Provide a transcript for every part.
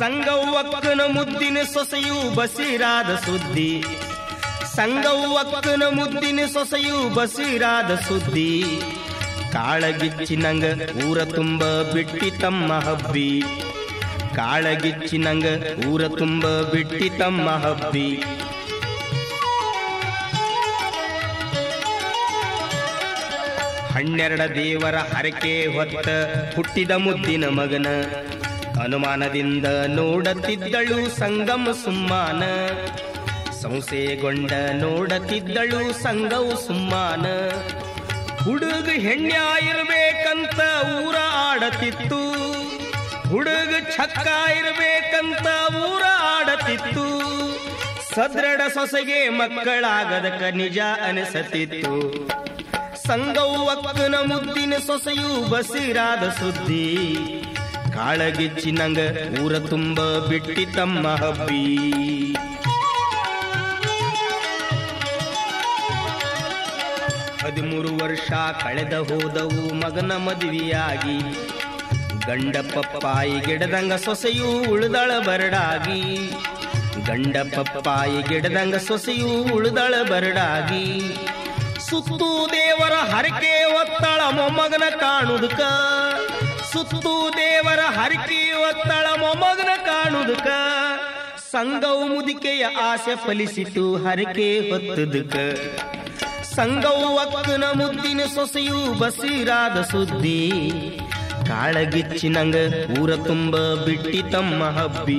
ಸಂಗವ್ವಕ್ಕನ ಮುದ್ದಿನ ಸೊಸೆಯು ಬಸಿರಾದ ಸುದ್ದಿ ಸಂಗವ್ವಕ್ಕನ ಮುದ್ದಿನ ಸೊಸೆಯು ಬಸಿರಾದ ಸುದ್ದಿ ಕಾಳಗಿಚ್ಚಿನಂಗ ಊರ ತುಂಬ ಬಿಟ್ಟಿ ತಮ್ಮ ಹಬ್ಬಿ ಕಾಳಗಿಚ್ಚಿನಂಗ ಊರ ತುಂಬ ಬಿಟ್ಟಿ ತಮ್ಮ ಹಬ್ಬಿ ಹನ್ನೆರಡ ದೇವರ ಹರಕೆ ಹೊತ್ತ ಹುಟ್ಟಿದ ಮುದ್ದಿನ ಮಗನ ಅನುಮಾನದಿಂದ ನೋಡುತ್ತಿದ್ದಳು ಸಂಗಮ ಸುಮ್ಮಾನ ಸಂಶಯಗೊಂಡ ನೋಡುತ್ತಿದ್ದಳು ಸಂಗವು ಸುಮ್ಮಾನ ಹುಡುಗ ಹೆಣ್ಯ ಇರ್ಬೇಕಂತ ಊರ ಆಡತಿತ್ತು ಹುಡುಗ ಚಕ್ಕ ಇರ್ಬೇಕಂತ ಊರ ಆಡತಿತ್ತು ಸದೃಢ ಸೊಸೆಗೆ ಮಕ್ಕಳಾಗದಕ ನಿಜ ಅನಿಸತಿತ್ತು ಸಂಗವ್ವಕ್ಕನ ಮುದ್ದಿನ ಸೊಸೆಯು ಬಸಿರಾದ ಸುದ್ದಿ ಕಾಳಗಿಚ್ಚಿನಂಗ ಊರ ತುಂಬ ಬಿಟ್ಟಿ ತಮ್ಮ ಹಬ್ಬಿ ಹದಿಮೂರು ವರ್ಷ ಕಳೆದ ಹೋದವು ಮಗನ ಮದುವೆಯಾಗಿ ಗಂಡ ಪಪ್ಪಾಯಿ ಗಿಡದಂಗ ಸೊಸೆಯು ಉಳಿದಳ ಬರಡಾಗಿ ಗಂಡ ಪಪ್ಪಾಯಿ ಗಿಡದಂಗ ಸೊಸೆಯು ಉಳಿದಳ ಬರಡಾಗಿ ಸುತ್ತು ದೇವರ ಹರಕೆ ಒತ್ತಳ ಮೊಮ್ಮಗನ ಕಾಣುದಕ ಸುತ್ತು ದೇವರ ಹರಕೆ ಒತ್ತಳ ಮೊಮ್ಮಗನ ಕಾಣುದಕ ಸಂಗವು ಮುದಿಕೆಯ ಆಸೆ ಫಲಿಸಿತು ಹರಕೆ ಹೊತ್ತದಕ ಸಂಗವು ಅಕ್ಕನ ಮುದ್ದಿನ ಸೊಸೆಯು ಬಸಿರಾದ ಸುದ್ದಿ ಕಾಳಗಿಚ್ಚಿನಂಗ ಊರ ತುಂಬ ಬಿಟ್ಟಿ ತಮ್ಮ ಹಬ್ಬಿ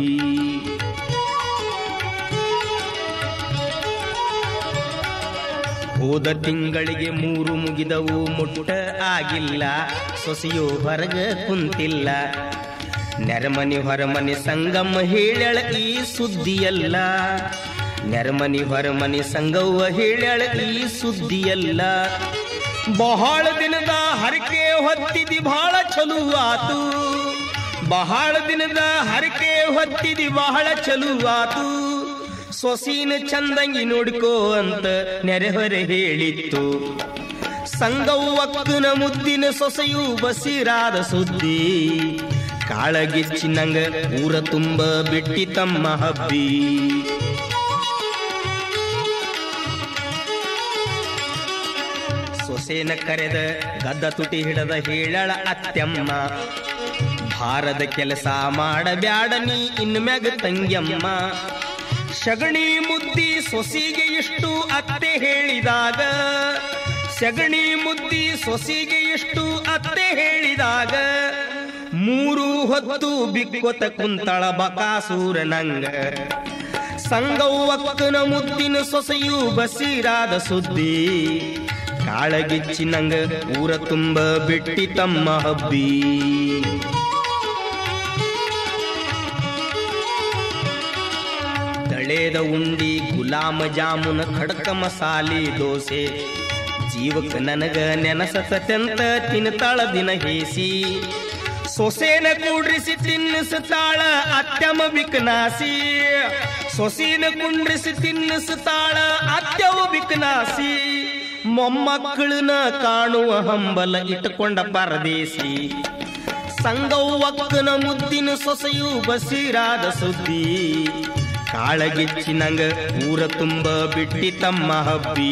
ಹೋದ ತಿಂಗಳಿಗೆ ಮೂರು ಮುಗಿದವು ಮುಟ್ಟ ಆಗಿಲ್ಲ ಸೊಸೆಯು ಹೊರಗ ಕುಂತಿಲ್ಲ ನೆರಮನಿ ಹೊರಮನಿ ಸಂಗಮ ಹೇಳಳ ಈ ಸುದ್ದಿಯಲ್ಲ ನೆರಮನಿ ಹೊರಮನಿ ಸಂಗವ್ವ ಹೇಳಳ ಈ ಸುದ್ದಿಯಲ್ಲ ಬಹಳ ದಿನದ ಹರಕೆ ಹೊತ್ತಿದಿ ಬಹಳ ಚಲು ಆತು ಬಹಳ ದಿನದ ಹರಕೆ ಹೊತ್ತಿದಿ ಬಹಳ ಚಲು ಆತು ಸೊಸೀನ ಚಂದಂಗಿ ನೋಡ್ಕೋ ಅಂತ ನೆರೆಹೊರೆ ಹೇಳಿತ್ತು ಸಂಗವ್ವಕ್ಕನ ಮುದ್ದಿನ ಸೊಸೆಯು ಬಸಿರಾದ ಸುದ್ದಿ ಕಾಳಗಿಚ್ಚಿನಂಗ ಊರ ತುಂಬ ಬಿಟ್ಟಿ ತಮ್ಮ ಹಬ್ಬಿ ಸೊಸೆನ ಕರೆದ ಗದ್ದ ತುಟಿ ಹಿಡದ ಹೇಳಳ ಅತ್ಯಮ್ಮ ಭಾರದ ಕೆಲಸ ಮಾಡಬ್ಯಾಡ ನೀ ಇನ್ಮ್ಯಾಗ ತಂಗ್ಯಮ್ಮ ಸಗಣಿ ಮುದ್ದಿ ಸೊಸಿಗೆ ಎಷ್ಟು ಅತ್ತೆ ಹೇಳಿದಾಗ ಸಗಣಿ ಮುದ್ದಿ ಸೊಸಿಗೆ ಎಷ್ಟು ಅತ್ತೆ ಹೇಳಿದಾಗ ಮೂರು ಹೊತ್ತು ಬಿಕ್ಕೊತ ಕುಂತಳ ಬಕಾಸೂರನಂಗ ಸಂಗವ್ವಕ್ಕನ ಮುದ್ದಿನ ಸೊಸೆಯು ಬಸಿರಾದ ಸುದ್ದಿ ಕಾಳಗಿಚ್ಚಿನಂಗ ಊರ ತುಂಬ ಬಿಟ್ಟಿ ತಮ್ಮ ಹಬ್ಬಿ ತಳೇದ ಉಂಡಿ ಗುಲಾಮ ಜಾಮುನ ಖಡಕ ಮಸಾಲಿ ದೋಸೆ ಜೀವಕ ನನಗ ನೆನಸತಂತ ತಿನ್ತಾಳ ದಿನ ಹೇಸಿ ಸೊಸೇನ ಕೂಡ್ರಿಸಿ ತಿನ್ನಿಸ್ತಾಳ ಅತ್ಯಮ ಬಿಕನಾಸಿ ಸೊಸೇನ ಕುಂಡ್ರಿಸಿ ತಿನ್ನಿಸ್ತಾಳ ಅತ್ಯವ ಬಿಕನಾಸಿ ಮೊಮ್ಮಕ್ಕಳನ್ನ ಕಾಣುವ ಹಂಬಲ ಇಟ್ಟುಕೊಂಡ ಪರದೇಸಿ ಸಂಗವ್ವಕ್ಕನ ಮುದ್ದಿನ ಸೊಸೆಯು ಬಸಿರಾದ ಸುದ್ದಿ ಕಾಳಗಿಚ್ಚಿನಂಗ ಊರ ತುಂಬ ಬಿಟ್ಟಿ ತಮ್ಮ ಹಬ್ಬಿ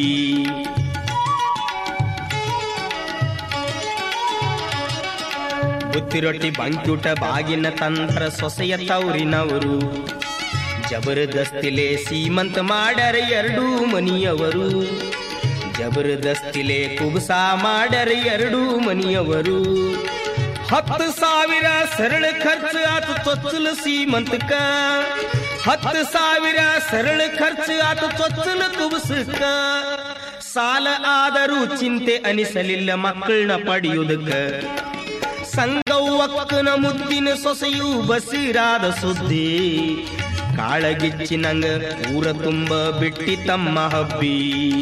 ಬುತ್ತಿರೊಟ್ಟಿ ಬಂಕ್ಯೂಟ ಬಾಗಿನ ತಂತ್ರ ಸೊಸೆಯ ತೌರಿನವರು ಜಬರ್ದಸ್ತಿಲೆ ಸೀಮಂತ ಮಾಡ್ಯಾರ ಎರಡೂ ಮನಿಯವರು ಜಬರ್ದಸ್ತಿಲೆ ಕುಬಸ ಮಾಡ್ಯಾರ ಎರಡೂ ಮನಿಯವರು ಹತ್ತು ಸಾವಿರ ಸರಳ ಖರ್ಚು ಆತು ಚೊಚ್ಚಲ ಸೀಮಂತಕ ಹತ್ತು ಸಾವಿರ ಸರಳ ಖರ್ಚು ಆತು ಚೊಚ್ಚಲ ಕುಬಸಕ್ಕ ಸಾಲ ಆದರೂ ಚಿಂತೆ ಅನಿಸಲಿಲ್ಲ ಮಕ್ಕಳನ್ನ ಪಡೆಯುವುದಕ್ಕ ಸಂಗವ್ವಕ್ಕನ ಮುದ್ದಿನ ಸೊಸೆಯು ಬಸಿರಾದ ಸುದ್ದಿ ಕಾಳಗಿಚ್ಚಿನಂಗ ಊರ ತುಂಬ ಬಿಟ್ಟಿ ತಮ್ಮ ಹಬ್ಬಿ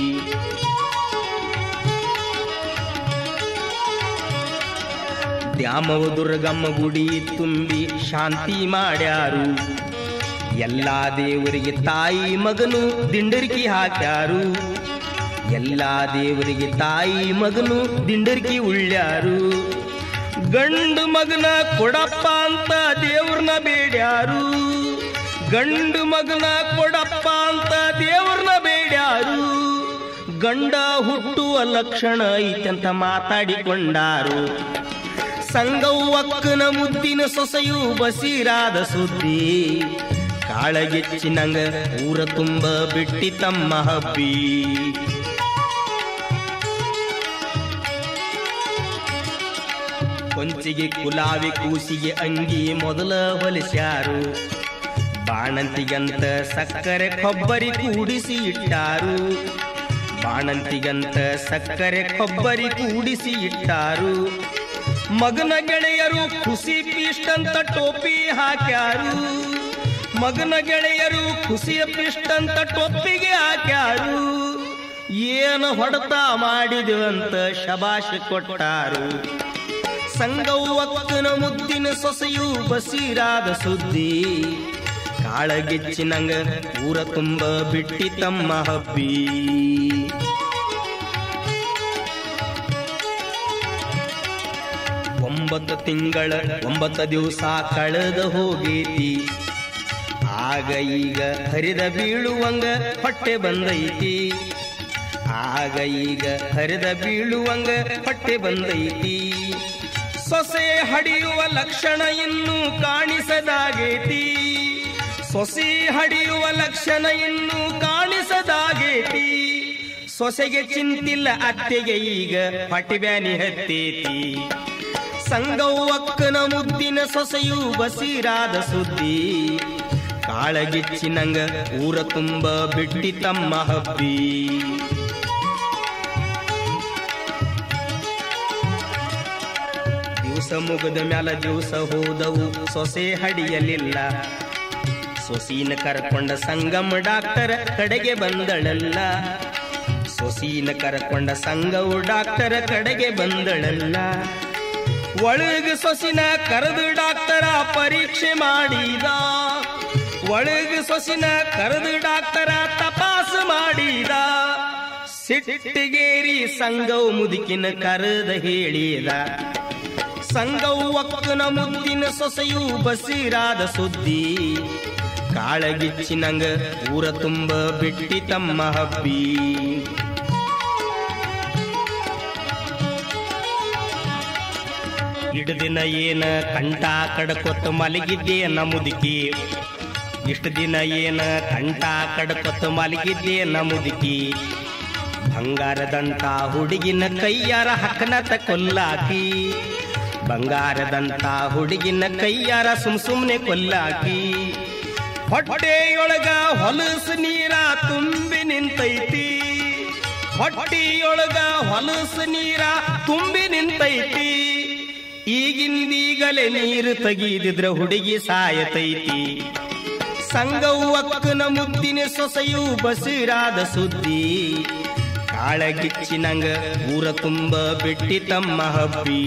ದ್ಯಾಮವ ದುರ್ಗಮ್ಮ ಗುಡಿ ತುಂಬಿ ಶಾಂತಿ ಮಾಡ್ಯಾರು ಎಲ್ಲಾ ದೇವರಿಗೆ ತಾಯಿ ಮಗನು ದಿಂಡರ್ಕಿ ಹಾಕ್ಯಾರು ಎಲ್ಲಾ ದೇವರಿಗೆ ತಾಯಿ ಮಗನು ದಿಂಡರ್ಕಿ ಉಳ್ಳ್ಯಾರು ಗಂಡು ಮಗನ ಕೊಡಪ್ಪ ಅಂತ ದೇವ್ರನ್ನ ಬೇಡ್ಯಾರು ಗಂಡು ಮಗನ ಕೊಡಪ್ಪ ಅಂತ ದೇವ್ರನ್ನ ಬೇಡ್ಯಾರು ಗಂಡ ಹುಟ್ಟುವ ಲಕ್ಷಣ ಐತಂತ ಮಾತಾಡಿಕೊಂಡಾರು ಸಂಗವ್ವಕ್ಕನ ಮುದ್ದಿನ ಸೊಸೆಯು ಬಸೀರಾದ ಸುದ್ದಿ ಕಾಳಗೆಚ್ಚಿನಂಗ ಊರ ತುಂಬ ಬಿಟ್ಟಿ ತಮ್ಮ ಹಬ್ಬಿ ಕೊಂಚಿಗೆ ಕುಲಾವಿ ಕೂಸಿಗೆ ಅಂಗಿ ಮೊದಲ ಹೊಲಿಸ್ಯಾರು ಬಾಣಂತಿಗಂತ ಸಕ್ಕರೆ ಕೊಬ್ಬರಿ ಕೂಡಿಸಿ ಇಟ್ಟಾರು ಬಾಣಂತಿಗಂತ ಸಕ್ಕರೆ ಕೊಬ್ಬರಿ ಕೂಡಿಸಿ ಇಟ್ಟಾರು ಮಗನ ಗೆಳೆಯರು ಖುಷಿ ಪಿಷ್ಟಂತ ಟೋಪಿ ಹಾಕ್ಯಾರು ಮಗನ ಗೆಳೆಯರು ಖುಷಿಯ ಪಿಷ್ಟಂತ ಟೊಪ್ಪಿಗೆ ಹಾಕ್ಯಾರು ಏನು ಹೊಡೆತ ಮಾಡಿದೆವಂತ ಶಬಾಷ್ ಕೊಟ್ಟಾರು ಸಂಗವ್ವಕ್ಕನ ಮುದ್ದಿನ ಸೊಸೆಯು ಬಸೀರಾದ ಸುದ್ದಿ ಕಾಳಗೆಚ್ಚಿನಂಗ ಊರ ತುಂಬ ಬಿಟ್ಟಿ ತಮ್ಮ ಹಬ್ಬಿ ಒಂಬತ್ತು ತಿಂಗಳ ಒಂಬತ್ತು ದಿವಸ ಕಳೆದ ಹೋಗೈತಿ ಆಗ ಈಗ ಹರಿದ ಬೀಳುವಂಗ ಹೊಟ್ಟೆ ಬಂದೈತಿ ಆಗ ಈಗ ಹರಿದ ಬೀಳುವಂಗ ಹೊಟ್ಟೆ ಬಂದೈತಿ ಸೊಸೆ ಹಡಿಯುವ ಲಕ್ಷಣ ಇನ್ನೂ ಕಾಣಿಸದಾಗೈತಿ ಸೊಸೆ ಹಡಿಯುವ ಲಕ್ಷಣ ಇನ್ನೂ ಕಾಣಿಸದಾಗೈತಿ ಸೊಸೆಗೆ ಚಿಂತಿಲ್ಲ ಅತ್ತೆಗೆ ಈಗ ಪಟಿಬ್ಯಾನಿ ಹತ್ತೇತಿ ಸಂಗವ್ವಕ್ಕನ ಮುದ್ದಿನ ಸೊಸೆಯು ಬಸೀರಾದ ಸುದ್ದಿ ಕಾಳಗಿಚ್ಚಿನಂಗ ಊರ ತುಂಬ ಬಿಟ್ಟಿ ತಮ್ಮ ಹಬ್ಬಿ ದಿವಸ ಮುಗಿದ ಮ್ಯಾಲ ದಿವಸ ಹೋದವು ಸೊಸೆ ಹಡಿಯಲಿಲ್ಲ ಸೊಸೀನ ಕರ್ಕೊಂಡ ಸಂಗಮ ಡಾಕ್ಟರ್ ಕಡೆಗೆ ಬಂದಳಲ್ಲ ಸೊಸೀನ ಕರ್ಕೊಂಡ ಸಂಗವು ಡಾಕ್ಟರ್ ಕಡೆಗೆ ಬಂದಳಲ್ಲ ಒಳಗ ಸೊಸಿನ ಕರೆದು ಡಾಕ್ಟರ ಪರೀಕ್ಷೆ ಮಾಡಿದ ಒಳಗ ಸೊಸಿನ ಕರೆದು ಡಾಕ್ಟರ ತಪಾಸ್ ಮಾಡಿದ ಸಿಟ್ಟಿಗೇರಿ ಸಂಗವು ಮುದುಕಿನ ಕರೆದ ಹೇಳಿದ ಸಂಗವು ಒಕ್ಕನ ಮುದ್ದಿನ ಸೊಸೆಯು ಬಸೀರಾದ ಸುದ್ದಿ ಕಾಳಗಿಚ್ಚಿನಂಗ ಊರ ತುಂಬ ಬಿಟ್ಟಿ ತಮ್ಮ ಹಬ್ಬಿ ಇಷ್ಟು ದಿನ ಏನ ಕಂಠ ಕಡ್ಕೊತ್ತ ಮಲಗಿದ್ದೆ ನ ಮುದುಕಿ ಇಷ್ಟು ದಿನ ಏನ ಕಂಠ ಕಡ್ಕೊತ್ತ ಮಲಗಿದ್ದೆ ನ ಮುದುಕಿ ಬಂಗಾರದಂತ ಹುಡುಗಿನ ಕೈಯಾರ ಹಕ್ಕನತ ಕೊಲ್ಲಾಕಿ ಬಂಗಾರದಂತ ಹುಡುಗಿನ ಕೈಯಾರ ಸುಮ್ ಸುಮ್ನೆ ಕೊಲ್ಲಾಕಿ ಹೊಟ್ಟೆಯೊಳಗ ಹೊಲಸು ನೀರ ತುಂಬಿ ನಿಂತೈತಿ ಹೊಟ್ಟಿಯೊಳಗ ಹೊಲಸು ನೀರ ತುಂಬಿ ನಿಂತೈತಿ ಈಗಿಂದೀಗಲೇ ನೀರು ತೆಗೀದಿದ್ರ ಹುಡುಗಿ ಸಾಯತೈತಿ ಸಂಗವ್ವಕ್ಕನ ಮುದ್ದಿನ ಸೊಸೆಯು ಬಸಿರಾದ ಸುದ್ದಿ ಕಾಳಗಿಚ್ಚಿನಂಗ ಊರ ತುಂಬ ಬಿಟ್ಟಿ ತಮ್ಮ ಹಬ್ಬಿ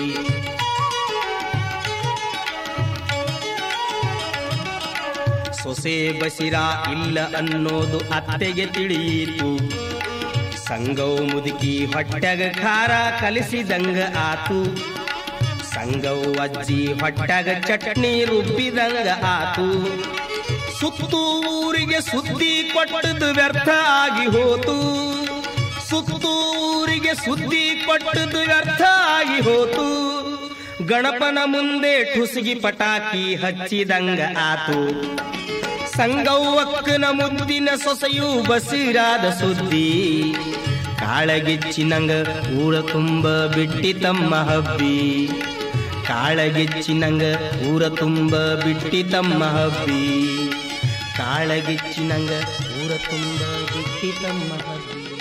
ಸೊಸೆ ಬಸಿರ ಇಲ್ಲ ಅನ್ನೋದು ಅತ್ತೆಗೆ ತಿಳಿಯಿತು ಸಂಗವು ಮುದುಕಿ ಹೊಟ್ಟೆಗ ಖಾರ ಕಲಿಸಿದಂಗ ಆತು ಸಂಗವು ಅಜ್ಜಿ ಹೊಟ್ಟೆಗ ಚಟ್ನಿ ರುಬ್ಬಿದಂಗ ಆತು ಸುತ್ತು ಊರಿಗೆ ಸುದ್ದಿ ಕೊಟ್ಟದು ವ್ಯರ್ಥ ಆಗಿ ಹೋತು ಸುತ್ತು ಊರಿಗೆ ಸುದ್ದಿ ಕೊಟ್ಟದು ವ್ಯರ್ಥ ಆಗಿ ಹೋತು ಗಣಪನ ಮುಂದೆ ಠುಸುಗಿ ಪಟಾಕಿ ಹಚ್ಚಿದಂಗ ಆತು ಸಂಗವ್ವಕ್ಕನ ಮುದ್ದಿನ ಸೊಸೆಯು ಬಸಿರಾದ ಸುದ್ದಿ ಕಾಳಗಿಚ್ಚಿನಂಗ ಊರ ತುಂಬ ಬಿಟ್ಟಿ ತಮ್ಮ ಹಬ್ಬಿ ಕಾಳಗಿಚ್ಚಿನಂಗ ಊರ ತುಂಬ ಬಿಟ್ಟಿ ತಮ್ಮ ಹಬ್ಬಿ ಕಾಳಗಿಚ್ಚಿನಂಗ ಊರ ತುಂಬ ಬಿಟ್ಟಿ ತಮ್ಮ ಹಬ್ಬಿ